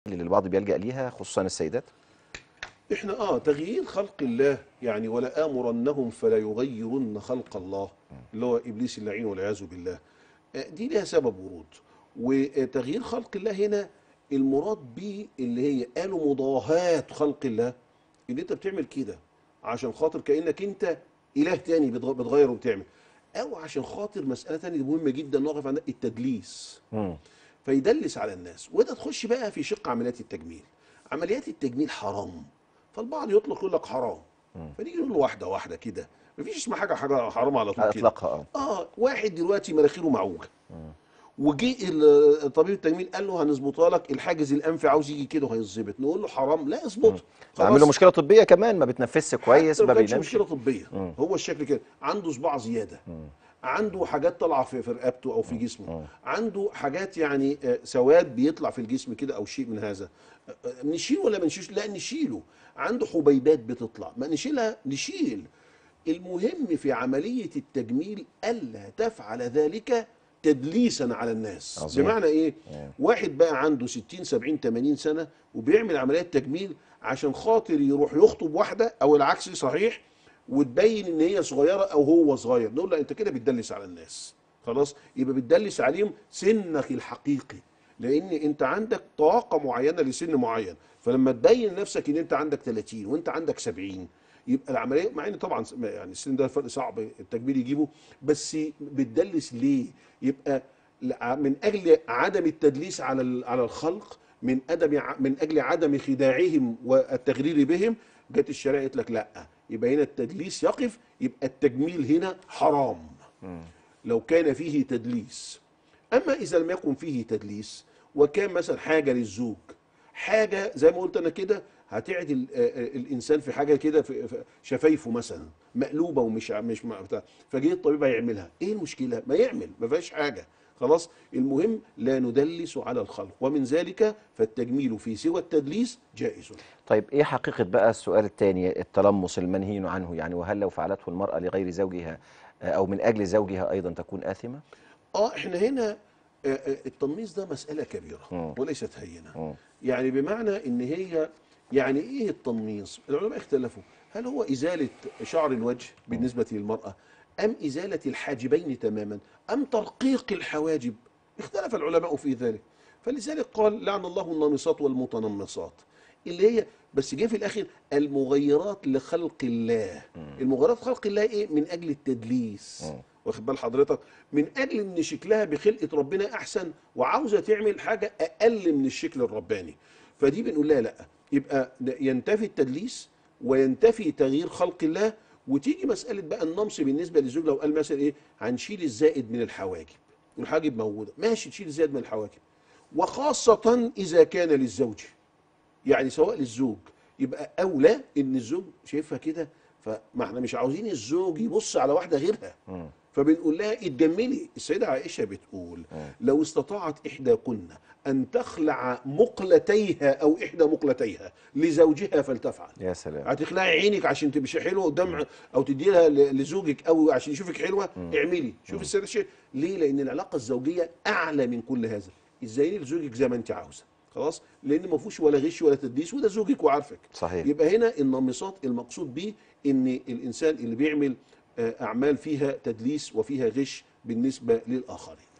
اللي البعض بيلجأ ليها خصوصا السيدات احنا اه تغيير خلق الله يعني ولا امرنهم فلا يغيرن خلق الله اللي هو ابليس اللعين والعياذ بالله آه، دي لها سبب ورود وتغيير خلق الله هنا المراد به اللي هي قالوا مضاهاة خلق الله ان انت بتعمل كده عشان خاطر كانك انت اله تاني بتغ- بتغير وبتعمل او عشان خاطر مساله تانية دي مهمه جدا نقف عندها التدليس مم. فيدلس على الناس وده تخش بقى في شق عمليات التجميل عمليات التجميل حرام فالبعض يطلق يقول لك حرام فنيجي نقول له واحده واحده كده مفيش اسمها حاجه حاجه حرام على طول على كده اطلاقها اه اه واحد دلوقتي مناخيره معوجه وجي ال- طبيب التجميل قال له هنظبطها لك الحاجز الانفي عاوز يجي كده وهيظبط نقول له حرام لا اظبطه عامل له مشكله طبيه كمان ما بتنفسش كويس حتى لو ما كانش بينامش مشكله طبيه هو الشكل كده عنده صباع زياده عنده حاجات طالعه في في رقبته او في جسمه عنده حاجات يعني آه، سواد بيطلع في الجسم كده او شيء من هذا آه، آه، نشيله ولا ما نشيلش لا نشيله عنده حبيبات بتطلع ما نشيلها نشيل المهم في عمليه التجميل الا تفعل ذلك تدليسا على الناس عظيم. بمعنى ايه واحد بقى عنده 60 70 80 سنه وبيعمل عمليات تجميل عشان خاطر يروح يخطب واحده او العكس صحيح وتبين ان هي صغيره او هو صغير نقول لا انت كده بتدلس على الناس خلاص يبقى بتدلس عليهم سنك الحقيقي لان انت عندك طاقه معينه لسن معين فلما تبين نفسك ان انت عندك 30 وانت عندك 70 يبقى العمليه مع ان طبعا يعني السن ده فرق صعب التجميل يجيبه بس بتدلس ليه؟ يبقى لع- من اجل عدم التدليس على ال- على الخلق من ادم من اجل عدم خداعهم والتغرير بهم جت الشريعه قالت لك لا يبقى هنا التدليس يقف يبقى التجميل هنا حرام لو كان فيه تدليس اما اذا لم يكن فيه تدليس وكان مثلا حاجه للزوج حاجه زي ما قلت انا كده هتعدل آه، آه، الانسان في حاجه كده في في شفايفه مثلا مقلوبه ومش ع- مش مع- بتاع فجه الطبيب هيعملها ايه المشكله ما يعمل ما فيهاش حاجه خلاص المهم لا ندلس على الخلق ومن ذلك فالتجميل في سوى التدليس جائز طيب ايه حقيقه بقى السؤال الثاني التلمس المنهي عنه يعني وهل لو فعلته المراه لغير زوجها آه، او من اجل زوجها ايضا تكون اثمه اه احنا هنا آه، آه، التمييز ده مسألة كبيرة وليست هينة يعني بمعنى ان هي يعني ايه التمييز العلماء اختلفوا هل هو ازالة شعر الوجه بالنسبة للمرأة ام ازالة الحاجبين تماما ام ترقيق الحواجب اختلف العلماء في ذلك فلذلك قال لعن الله النامصات والمتنمصات اللي هي بس جه في الاخر المغيرات لخلق الله المغيرات خلق الله ايه من اجل التدليس واخد بال حضرتك من اجل ان شكلها بخلقه ربنا احسن وعاوزه تعمل حاجه اقل من الشكل الرباني فدي بنقول لها لا يبقى ينتفي التدليس وينتفي تغيير خلق الله وتيجي مساله بقى النمص بالنسبه للزوج لو قال مثلا ايه هنشيل الزائد من الحواجب والحاجب موجوده ماشي تشيل الزائد من الحواجب وخاصه اذا كان للزوج يعني سواء للزوج يبقى اولى ان الزوج شايفها كده فما احنا مش عاوزين الزوج يبص على واحده غيرها فبنقول لها اتجملي السيده عائشه بتقول لو استطاعت احداكن ان تخلع مقلتيها او احدى مقلتيها لزوجها فلتفعل يا سلام هتخلعي عينك عشان تبقى حلوه قدام او تديها ل- لزوجك او عشان يشوفك حلوه اعملي شوفي السيده الشيء ليه لان العلاقه الزوجيه اعلى من كل هذا ازاي لزوجك زي ما انت عاوزه خلاص لان ما فيهوش ولا غش ولا تدليس وده زوجك وعارفك صحيح. يبقى هنا النمصات المقصود به ان الانسان اللي بيعمل آه، اعمال فيها تدليس وفيها غش بالنسبه للاخرين